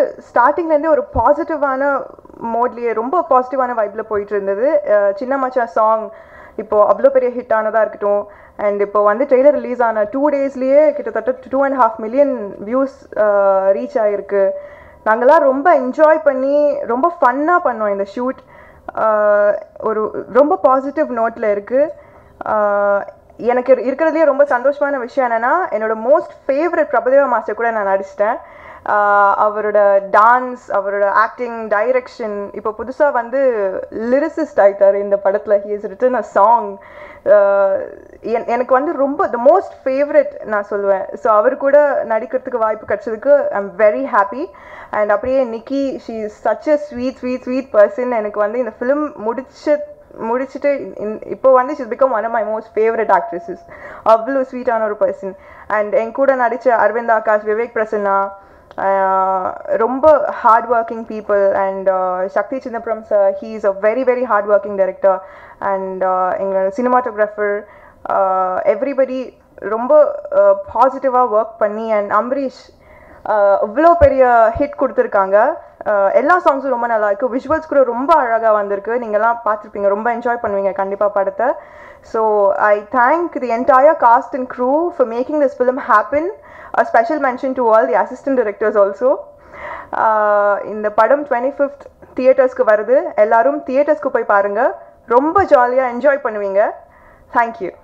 ஸ்டார்டிங்லேருந்தே ஒரு பாசிட்டிவான மோட்லேயே ரொம்ப பாசிட்டிவான வைப்பில் போயிட்டு இருந்தது அஹ் சின்ன மச்சா சாங் இப்போ அவ்வளோ பெரிய ஹிட் ஆனதாக இருக்கட்டும் அண்ட் இப்போ வந்து ட்ரெய்லர் ரிலீஸ் ஆன டூ டேஸ்லேயே கிட்டத்தட்ட two and half million views reach ஆகிருக்கு நாங்கள்லாம் ரொம்ப என்ஜாய் பண்ணி ரொம்ப ஃபன்னாக பண்ணோம் இந்த ஷூட் ஒரு ரொம்ப பாசிட்டிவ் நோட்டில் இருக்குது எனக்கு இரு- இருக்கிறதுலே ரொம்ப சந்தோஷமான விஷயம் என்னென்னா என்னோட மோஸ்ட் ஃபேவரட் பிரபுதேவா மாஸ்டர் கூட நான் நடிச்சிட்டேன் ஆஹ் அவரோட டான்ஸ் அவரோட ஆக்டிங் டைரக்ஷன் இப்போ புதுசாக வந்து லிரிசிஸ்ட் ஆயிட்டார் இந்த படத்தில் he is written a song எனக்கு வந்து ரொம்ப த மோஸ்ட் ஃபேவரட் நான் சொல்லுவேன் ஸோ அவர் கூட நடிக்கிறதுக்கு வாய்ப்பு கிடைச்சதுக்கு I am very happy and அப்படியே Nikki she such a sweet sweet sweet person எனக்கு வந்து இந்த ஃபிலிம் முடிச்ச முடிச்சுட்டு இன்- இப்போ வந்து she's become one of my most favourite actresses அவ்வளோ ஸ்வீட்டான ஒரு பர்சன் அண்ட் என் கூட நடித்த அரவிந்த் ஆகாஷ் விவேக் பிரசன்னா ஆஹ் ரொம்ப hard working people and Sakthi Chidambaram sir he is a very very hard working director and எங்கள் சினிமாட்டோகிராஃபர் எவ்ரிபடி ரொம்ப பாசிட்டிவாக ஒர்க் பண்ணி அண்ட் அம்பரீஷ் இவ்வளோ பெரிய ஹிட் கொடுத்துருக்காங்க அஹ் எல்லா சாங்ஸும் ரொம்ப நல்லா இருக்கு விஷுவல்ஸ் கூட ரொம்ப அழகாக வந்திருக்கு நீங்கள்லாம் பார்த்துருப்பீங்க ரொம்ப என்ஜாய் பண்ணுவீங்க கண்டிப்பாக படத்தை so I thank the entire cast and crew for making this film happen a special mention to all the assistant directors also இந்த படம் டுவெண்ட்டி ஃபிஃப்த் தியேட்டர்ஸ்க்கு வருது எல்லாரும் தியேட்டர்ஸ்க்கு போய் பாருங்கள் ரொம்ப ஜாலியாக என்ஜாய் பண்ணுவீங்க தேங்க்யூ